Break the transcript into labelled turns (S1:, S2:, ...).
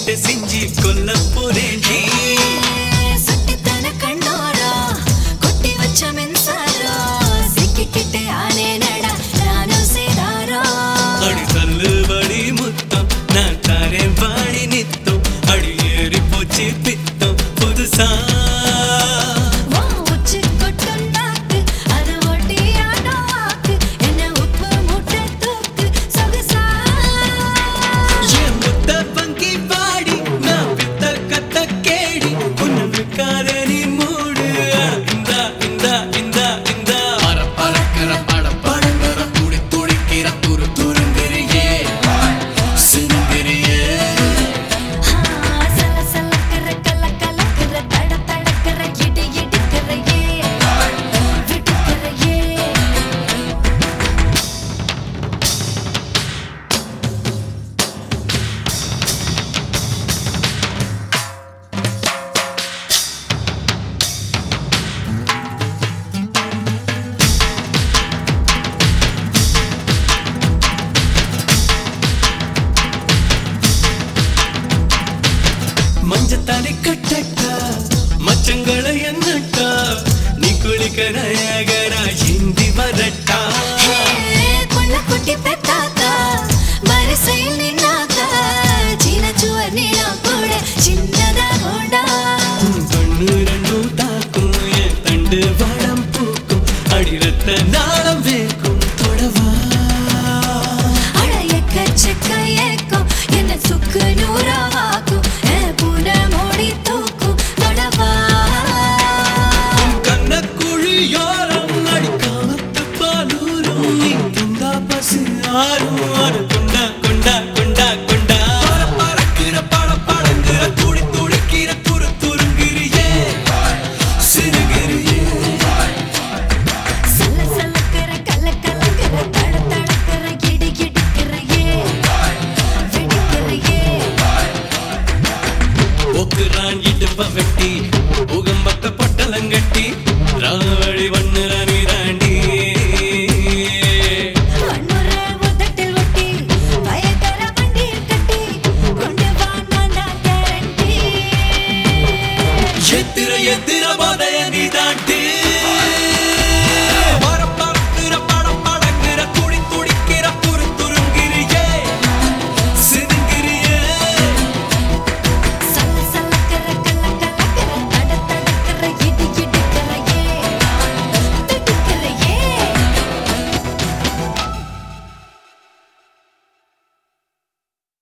S1: கிட்ட செஞ்சு கொல்ல போறேன்டி
S2: சுட்டித்தன கண்ணோரா கொட்டி வச்ச மின்சாரா சிக்கிக்கிட்டு ஆனே நடா நானும் சேதாரா
S1: அடி தள்ளுபடி முத்தம் நான் தாரேன் வாடி நித்தம் அடி ஏறி போச்சு பித்தம் புதுசா
S2: வா உச்சி கொட்டும் நாக்கு அதை ஒட்டி ஆடும் வாக்கு என்ன உப்பு மூட்டை தூக்கு சொகுசா
S1: என் முத்த பங்கி பாடி நான் வித்த கத்த கேடி உன்னை விற்காத நீ மூடு இந்தா இந்தா இந்தா இந்தா
S3: பர பறக்கிற பட படங்கிற துடி துடிக்கிற துரு துருங்கிறியே சிறுங்கிறியே
S2: சல சலக்கிற கல கலக்கிற தட தடக்கிற இடி இடிக்கிற ஏ விட்டுக்கிற ஏ
S1: மஞ்சத்தாலி கட்டட்டா மச்சங்களை என்னட்டா நீ குளிக்கிற அகரா ஹிந்தி வரட்டா
S2: பொண்ண குட்டி பெத்தாத்தா வரிசையில் நின்னாத்தா சின்ன சுவர் நீளா கூட சின்னதா கொண்டா
S1: கண்ணு ரெண்டும் தாக்கும் என் தண்டு வடம் பூக்கும் அடிரத்த நாளம் வேக்கும் தொடவா
S2: அழைய கச்சக்க ஏக்கம் என்ன சுக்கு நூறாவாக்கும் பூன மூடி தூக்கும் தொடவா
S1: உன் கண்ணக்குழியோரம் அடிக்காமத்து பாலூரும் நீ தந்தா பசு ஆறும் அட கொண்டா கொண்டா கொண்டா கொண்டா பற பறக்கிற பட படங்குற துடி துடிக்கிற துரு துருங்கிறியே சிறுகிறியே
S2: சல சலக்கிற கல கலக்கிற தட தடக்கிற இடி இடிக்கிற ஏ வெடிக்கிற ஏ
S1: ஒக்குறான் இடுப்ப வெட்டி உகம்பக்க பொட்டலங்கட்டி ராவழி வண்ணுற நீ